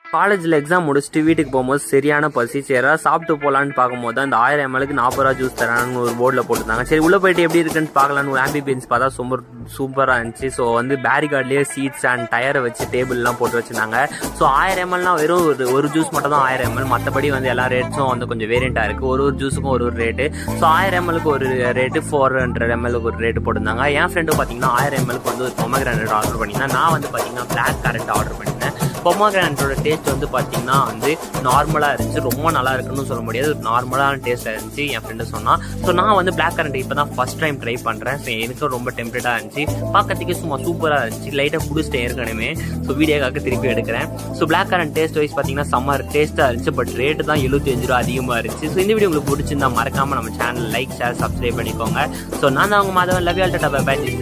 காலேஜில் எக்ஸாம் முடிச்சுட்டு வீட்டுக்கு போகும்போது சரியான பசி சரி ஏதாவது சாப்பிட்டு போகலான்னு பார்க்கும்போது அந்த ஆயிரம் எம்எல்க்கு நாற்பது ரூபா ஜூஸ் தரான்னு ஒரு போர்டில் போட்டிருந்தாங்க சரி உள்ளே போயிட்டு எப்படி இருக்குன்னு பார்க்கலான்னு ஒரு ஆம்பிபியன்ஸ் பார்த்தா சூப்பர் சூப்பராக இருந்துச்சு ஸோ வந்து பேரிகார்ட்லேயே சீட்ஸ் அண்ட் டயரை வச்சு டேபிள்லாம் போட்டு வச்சிருந்தாங்க ஸோ ஆயிரம் எம்எல்னா வெறும் ஒரு ஒரு ஜூஸ் மட்டும் தான் ஆயிரம் எம்எல் மற்றபடி வந்து எல்லா ரேட்ஸும் வந்து கொஞ்சம் வேரியண்ட்டாக இருக்குது ஒரு ஒரு ஜூஸுக்கும் ஒரு ஒரு ரேட்டு ஸோ ஆயிரம் எம்எல்க்கு ஒரு ரேட்டு ஃபோர் ஹண்ட்ரட் எம்எல்க்கு ஒரு ரேட்டு போட்டிருந்தாங்க என் ஃப்ரெண்டு பார்த்தீங்கன்னா ஆயிரம் எம்எல்க்கு வந்து ஒரு பொமக்ரானட் ஆர்டர் பண்ணியிருந்தேன் நான் வந்து பார்த்தீங்கன்னா பிளாக் கரண்ட் ஆர்டர் பண்ணியிருந்தேன் பொமக்ரானட்டோட டேஸ்ட் வந்து பார்த்தீங்கன்னா வந்து நார்மலாக இருந்துச்சு ரொம்ப நல்லா இருக்குன்னு சொல்ல முடியாது ஒரு நார்மலான டேஸ்ட்டாக இருந்துச்சு என் ஃப்ரெண்டு சொன்னான் ஸோ நான் வந்து பிளாக் கரண்ட் இப்போ தான் ஃபஸ்ட் டைம் ட்ரை பண்ணுறேன் ஸோ எனக்கும் ரொம்ப டெம்ப்ளேட்டாக இருந்துச்சு பார்க்கறதுக்கே சும்மா சூப்பராக இருந்துச்சு லைட்டாக பிடிச்சிட்டேன் ஏற்கனவே ஸோ வீடியோக்காக திருப்பி எடுக்கிறேன் so black currant taste wise பார்த்தீங்கன்னா சம்மர் டேஸ்ட்டாக இருந்துச்சு பட் ரேட்டு தான் எழுபத்தி அஞ்சு ரூபா அதிகமாக இருந்துச்சு ஸோ இந்த வீடியோ உங்களுக்கு பிடிச்சிருந்தா மறக்காமல் நம்ம சேனல் லைக் ஷேர் சப்ஸ்கிரைப் பண்ணிக்கோங்க ஸோ நான் தான் அவங்க மாதவன் லவ் டாட்டா பை